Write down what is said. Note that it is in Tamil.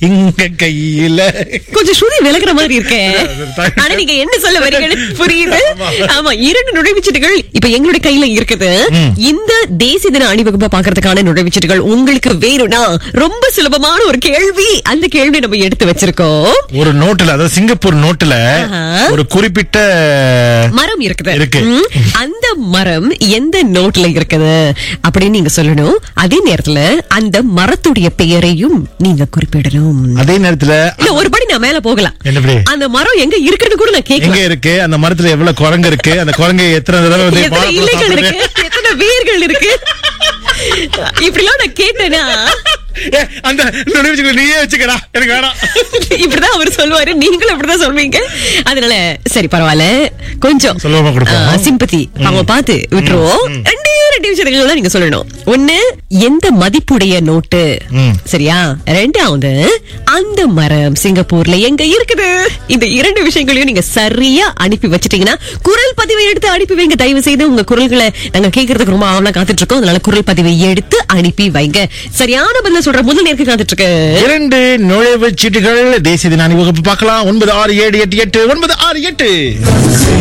இங்க கையில கொஞ்சம் ஸ்ருதி விலகுற மாதிரி இருக்கே ஆனா நீங்க என்ன சொல்ல வரீங்கன்னு புரியுது ஆமா இரண்டு நுழைவுச்சீட்டுகள் இப்ப எங்களுடைய கையில இருக்குது இந்த தேசிய தின அணிவகுப்பை பாக்குறதுக்கான நுழைவுச்சீட்டுகள் உங்களுக்கு வேணும்னா ரொம்ப சுலபமான ஒரு கேள்வி அந்த கேள்வி நம்ம எடுத்து வச்சிருக்கோம் ஒரு நோட்டுல அதாவது சிங்கப்பூர் நோட்டுல ஆஹா. ஒரு குறிப்பிட்ட மரம் இருக்குது இருக்கு. ம். அந்த மரம் எந்த நோட்ல இருக்குது அப்படின்னு நீங்க சொல்லணும் அதே நேரத்துல அந்த மரத்துடைய பெயரையும் நீங்க குறிப்பிடணும் அதே நேரத்துல இல்ல ஒரு படி நான் மேல போகலாம் என்னப்படி அந்த மரம் எங்க இருக்குன்னு கூட நான் எங்க கேட்கலாம் இருக்கு அந்த மரத்துல எவ்வளவு குரங்கு இருக்கு அந்த குரங்கு எத்தனை தடவை வந்து எத்தனை வாழைப்பழம் இலைகள் சாப்பிடுது? இருக்கு எத்தனை வேர்கள் இருக்கு இப்படிலாம் நான் கேட்டேனா ஏ, அந்த நுழைவுச்சுக்கல நீயே வச்சுக்கடா எனக்கு வேணாம் இப்படிதான் அவர் சொல்லுவாரு நீங்களும் இப்படிதான் சொல்வீங்க அதனால சரி பரவாயில்ல கொஞ்சம் சுலபமா கொடுப்போம். சிம்பத்தி அவங்க பார்த்து விட்டுருவோம் ரெண்டே ரெண்டு விஷயங்கள் தான் நீங்க சொல்லணும் ஒண்ணு எந்த மதிப்புடைய நோட்டு ம். சரியா ரெண்டாவது அந்த மரம் சிங்கப்பூர்ல எங்க இருக்குது இந்த இரண்டு விஷயங்களையும் நீங்க சரியா அனுப்பி வச்சிட்டீங்கன்னா குரல் பதிவை எடுத்து அனுப்பி வைங்க தயவு செய்து உங்க குரல்களை நாங்க கேட்கறதுக்கு ரொம்ப ஆவலா காத்துட்டு இருக்கோம் அதனால குரல் பதிவை எடுத்து அனுப்பி வைங்க சரியான பதில சொல்ற முதல் நேருக்கு காத்துட்டு இருக்கு இரண்டு நுழைவுச் சீட்டுகள் தேசிய தின அணிவகுப்பு பார்க்கலாம் ஒன்பது ஆறு ஏழு எட்டு எட்டு ஒன்பது ஆறு எட்டு